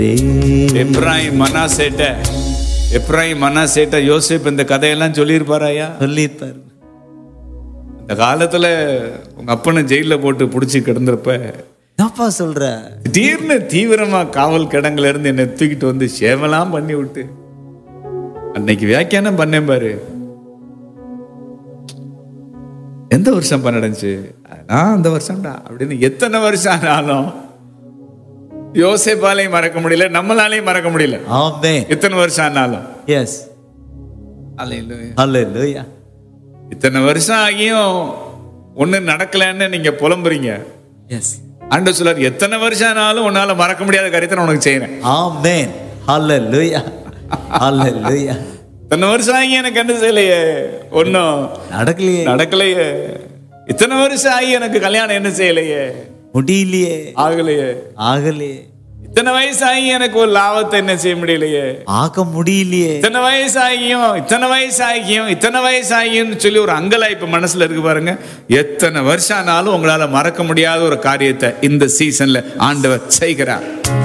எப்ராஹிம் மனாசேட்ட எப்ராஹிம் மனாசேட்ட யோசேப் இந்த கதையெல்லாம் சொல்லியிருப்பாராயா சொல்லியிருப்பாரு இந்த காலத்துல உங்க அப்பனை ஜெயில போட்டு புடிச்சு கிடந்திருப்ப என்னப்பா சொல்ற திடீர்னு தீவிரமா காவல் கிடங்குல இருந்து என்னை தூக்கிட்டு வந்து சேவலாம் பண்ணி விட்டு அன்னைக்கு வியாக்கியானம் பண்ணேன் பாரு எந்த வருஷம் நடந்துச்சு நான் அந்த வருஷம்டா அப்படின்னு எத்தனை வருஷம் ஆனாலும் யோசேப்பாலையும் மறக்க முடியல நம்மளாலையும் மறக்க முடியல ஆமே எத்தனை வருஷம் ஆனாலும் எஸ் அல்லேலூயா. அல்லேலூயா இத்தனை வருஷம் ஆகியும் ஒண்ணு நடக்கலைன்னு நீங்க புலம்புறீங்க எஸ் ஆண்டு சொல்லார் எத்தனை வருஷம் ஆனாலும் உன்னால மறக்க முடியாத காரியத்தை நான் உனக்கு செய்யறேன் ஆமென் அல்லேலூயா அல்லேலூயா இத்தனை வருஷம் ஆகி எனக்கு என்ன செய்யலையே ஒன்னும் நடக்கலையே நடக்கலையே இத்தனை வருஷம் ஆகி எனக்கு கல்யாணம் என்ன செய்யலையே முடியலையே ஆகலையே ஆகலையே இத்தனை வயசு ஆகி எனக்கு ஒரு லாபத்தை என்ன செய்ய முடியலையே ஆக முடியலையே இத்தனை வயசு ஆகியும் இத்தனை வயசு ஆகியும் இத்தனை வயசு ஆகியும் சொல்லி ஒரு அங்கலாய்ப்பு மனசுல இருக்கு பாருங்க எத்தனை வருஷம் ஆனாலும் உங்களால மறக்க முடியாத ஒரு காரியத்தை இந்த சீசன்ல ஆண்டவர் செய்கிறார்